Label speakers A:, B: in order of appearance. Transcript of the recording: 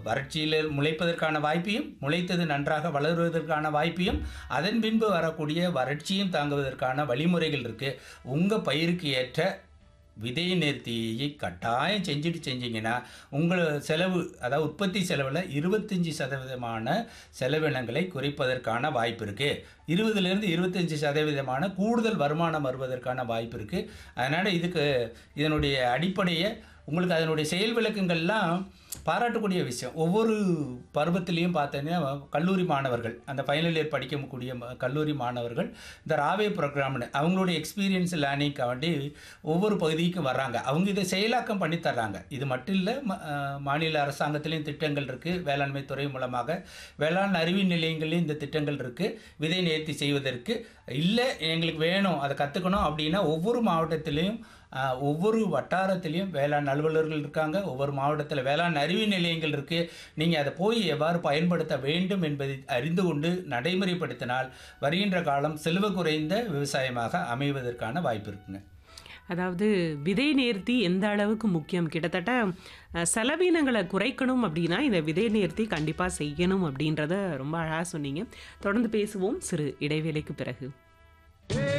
A: வறட்சியில் முளைப்பதற்கான வாய்ப்பையும் முளைத்தது நன்றாக வளருவதற்கான வாய்ப்பையும் அதன் பின்பு வரக்கூடிய வறட்சியும் தாங்குவதற்கான வழிமுறைகள் இருக்குது உங்கள் பயிருக்கு ஏற்ற விதை நேர்த்தியை கட்டாயம் செஞ்சுட்டு செஞ்சீங்கன்னா உங்கள் செலவு அதாவது உற்பத்தி செலவில் இருபத்தஞ்சி சதவீதமான செலவினங்களை குறைப்பதற்கான வாய்ப்பு இருக்குது இருபதுலேருந்து இருபத்தஞ்சி சதவீதமான கூடுதல் வருமானம் வருவதற்கான வாய்ப்பு இருக்குது அதனால் இதுக்கு இதனுடைய அடிப்படையை உங்களுக்கு அதனுடைய செயல் விளக்கங்கள்லாம் பாராட்டக்கூடிய விஷயம் ஒவ்வொரு பருவத்திலையும் பார்த்தீங்கன்னா கல்லூரி மாணவர்கள் அந்த ஃபைனல் இயர் படிக்கக்கூடிய ம- கல்லூரி மாணவர்கள் இந்த ராவே ப்ரோக்ராம்னு அவங்களுடைய எக்ஸ்பீரியன்ஸ் லேர்னிங்காண்டி ஒவ்வொரு பகுதிக்கும் வர்றாங்க அவங்க இதை செயலாக்கம் பண்ணி தர்றாங்க இது மட்டும் இல்லை மாநில அரசாங்கத்திலையும் திட்டங்கள் இருக்குது வேளாண்மை துறை மூலமாக வேளாண் அறிவியல் நிலையங்கள்லையும் இந்த திட்டங்கள் இருக்குது விதை நேர்த்தி செய்வதற்கு இல்லை எங்களுக்கு வேணும் அதை கற்றுக்கணும் அப்படின்னா ஒவ்வொரு மாவட்டத்திலையும் ஆஹ், ஒவ்வொரு வட்டாரத்திலையும் வேளாண் அலுவலர்கள் இருக்காங்க ஒவ்வொரு மாவட்டத்தில் வேளாண் அறிவியல் நிலையங்கள் இருக்குது நீங்கள் அதை போய் எவ்வாறு பயன்படுத்த வேண்டும் என்பதை அறிந்து கொண்டு நடைமுறைப்படுத்தினால் வருகின்ற காலம் செலவு குறைந்த விவசாயமாக அமைவதற்கான வாய்ப்பு இருக்குங்க
B: அதாவது விதை நேர்த்தி எந்த அளவுக்கு முக்கியம் கிட்டத்தட்ட அஹ், செலவினங்களை குறைக்கணும் அப்படின்னா இந்த விதை நேர்த்தி கண்டிப்பாக செய்யணும் அப்படின்றத ரொம்ப அழகாக சொன்னீங்க தொடர்ந்து பேசுவோம் சிறு இடைவேளைக்கு பிறகு